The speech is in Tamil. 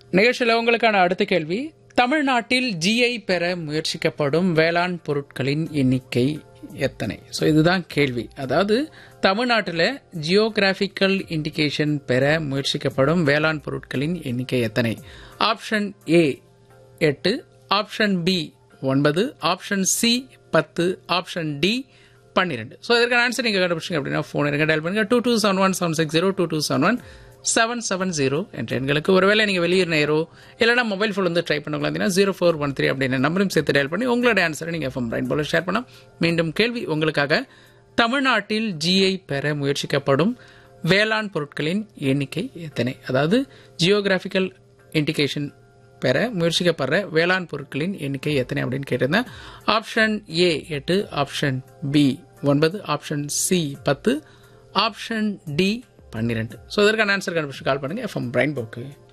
நிகழ்ச்சியில் உங்களுக்கான அடுத்த கேள்வி தமிழ்நாட்டில் ஜிஐ பெற முயற்சிக்கப்படும் வேளாண் பொருட்களின் எண்ணிக்கை எத்தனை ஸோ இதுதான் கேள்வி அதாவது தமிழ்நாட்டில் ஜியோகிராஃபிக்கல் இண்டிகேஷன் பெற முயற்சிக்கப்படும் வேளாண் பொருட்களின் எண்ணிக்கை எத்தனை ஆப்ஷன் ஏ எட்டு ஆப்ஷன் பி ஒன்பது ஆப்ஷன் சி பத்து ஆப்ஷன் டி பன்னிரெண்டு ஸோ இதற்கான ஆன்சர் நீங்கள் கண்டுபிடிச்சிங்க அப்படின்னா ஃபோன் இருக்க டயல் பண்ணுங்க two two seven one seven six zero two two seven one seven seven zero என்ற எண்களுக்கு ஒருவேளை நீங்கள் வெளியூர் நேரோ இல்லைனா மொபைல் ஃபோன் வந்து ட்ரை பண்ணுங்களா ஜீரோ ஃபோர் ஒன் த்ரீ அப்படின்னு நம்பரும் சேர்த்து டயல் பண்ணி உங்களோட ஆன்சரை நீங்கள் எஃப்எம் ரைன் போல ஷேர் பண்ணலாம் மீண்டும் கேள்வி உங்களுக்காக தமிழ்நாட்டில் ஜிஐ பெற முயற்சிக்கப்படும் வேளாண் பொருட்களின் எண்ணிக்கை எத்தனை அதாவது ஜியோகிராஃபிக்கல் இண்டிகேஷன் பெற முயற்சிக்கப்படுற வேளாண் பொருட்களின் எண்ணிக்கை எத்தனை அப்படின்னு கேட்டிருந்தேன் ஆப்ஷன் ஏ எட்டு ஆப்ஷன் பி ஒன்பது ஆப்ஷன் சி பத்து ஆப்ஷன் டி பன்னிரெண்டு ஸோ இதற்கான ஆன்சர் கண்டுபிடிச்சு கால் பண்ணுங்க எஃப்எம் பிரைன் போக்கு